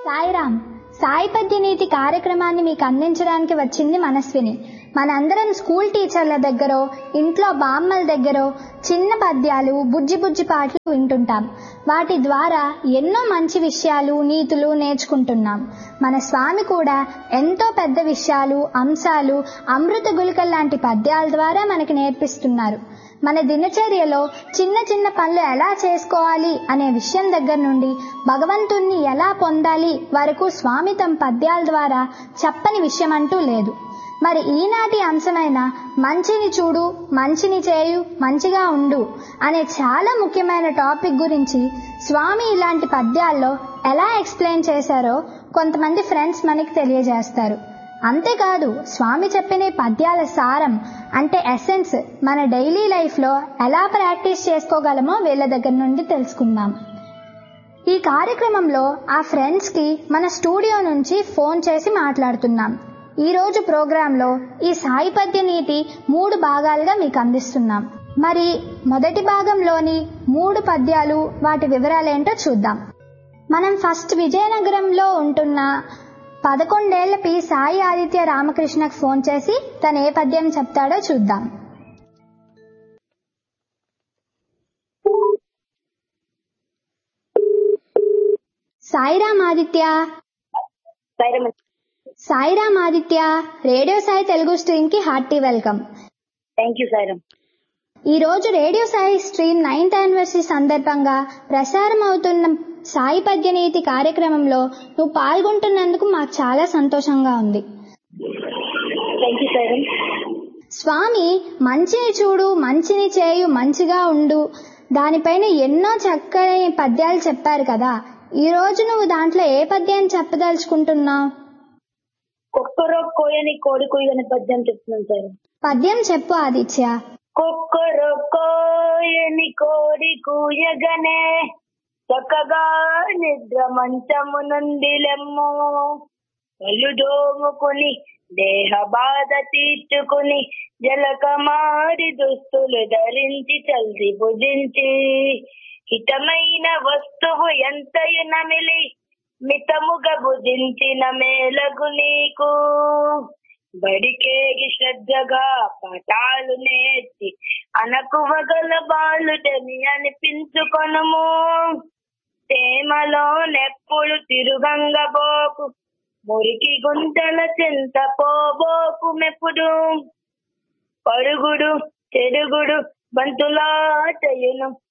సాయిరామ్ సాయి పద్య నీతి కార్యక్రమాన్ని మీకు అందించడానికి వచ్చింది మనస్విని మనందరం స్కూల్ టీచర్ల దగ్గర ఇంట్లో బామ్మల దగ్గర చిన్న పద్యాలు బుజ్జి బుజ్జి పాటలు వింటుంటాం వాటి ద్వారా ఎన్నో మంచి విషయాలు నీతులు నేర్చుకుంటున్నాం మన స్వామి కూడా ఎంతో పెద్ద విషయాలు అంశాలు అమృత గుళికల లాంటి పద్యాల ద్వారా మనకి నేర్పిస్తున్నారు మన దినచర్యలో చిన్న చిన్న పనులు ఎలా చేసుకోవాలి అనే విషయం దగ్గర నుండి భగవంతుణ్ణి ఎలా పొందాలి వరకు స్వామి తమ పద్యాల ద్వారా చెప్పని విషయం అంటూ లేదు మరి ఈనాటి అంశమైన మంచిని చూడు మంచిని చేయు మంచిగా ఉండు అనే చాలా ముఖ్యమైన టాపిక్ గురించి స్వామి ఇలాంటి పద్యాల్లో ఎలా ఎక్స్ప్లెయిన్ చేశారో కొంతమంది ఫ్రెండ్స్ మనకి తెలియజేస్తారు అంతేకాదు స్వామి చెప్పిన ఈ పద్యాల సారం అంటే ఎసెన్స్ మన డైలీ లైఫ్లో ఎలా ప్రాక్టీస్ చేసుకోగలమో వీళ్ళ దగ్గర నుండి తెలుసుకుందాం ఈ కార్యక్రమంలో ఆ ఫ్రెండ్స్కి మన స్టూడియో నుంచి ఫోన్ చేసి మాట్లాడుతున్నాం ఈ రోజు ప్రోగ్రాంలో ఈ సాయి పద్య నీతి మూడు భాగాలుగా మీకు అందిస్తున్నాం మరి మొదటి భాగంలోని మూడు పద్యాలు వాటి వివరాలేంటో చూద్దాం మనం ఫస్ట్ విజయనగరంలో ఉంటున్న పదకొండేళ్ల పి సాయి ఆదిత్య రామకృష్ణకు ఫోన్ చేసి తను ఏ పద్యం చెప్తాడో చూద్దాం సాయిరామ్ ఆదిత్య సైరమ్ సాయిరామ్ ఆదిత్య రేడియో సాయి తెలుగు స్ట్రీమ్ కి hearty welcome thank you Sairam ఈ రోజు radio Sai stream ninth anniversary సందర్భంగా ప్రసారం అవుతున్న సాయి పద్యనీతి కార్యక్రమంలో నువ్వు పాల్గొంటున్నందుకు మాకు చాలా సంతోషంగా ఉంది థ్యాంక్ యూ సైరమ్ స్వామి మంచిని చూడు మంచిని చేయు మంచిగా ఉండు దానిపైన ఎన్నో చక్కని పద్యాలు చెప్పారు కదా ఈ రోజు నువ్వు దాంట్లో ఏ పద్యాన్ని చెప్పదలుచుకుంటున్నావు కుక్కరో కోయని కోడి కుయ్యని పద్యం చెప్తున్నాను సార్ పద్యం చెప్పు ఆదిత్య కుక్కరో కోయని కోడి కూయగనే చక్కగా నిద్ర మంచము నుండి లెమ్ము కళ్ళు దోముకుని దేహ బాధ తీర్చుకుని జలకమారి దుస్తులు ధరించి చల్సి భుజించి హితమైన వస్తువు ఎంతయు నమిలి మితముగా భుజించిన మేలకు నీకు బడికేగి శ్రద్ధగా పాఠాలు నేర్చి అనకువగల బాలుడని అనిపించుకొనుము తేమలో నెప్పుడు తిరుగంగబోకు మురికి గుంటల చింత పోబోకు మెప్పుడు పరుగుడు చెడుగుడు బంతులాటయును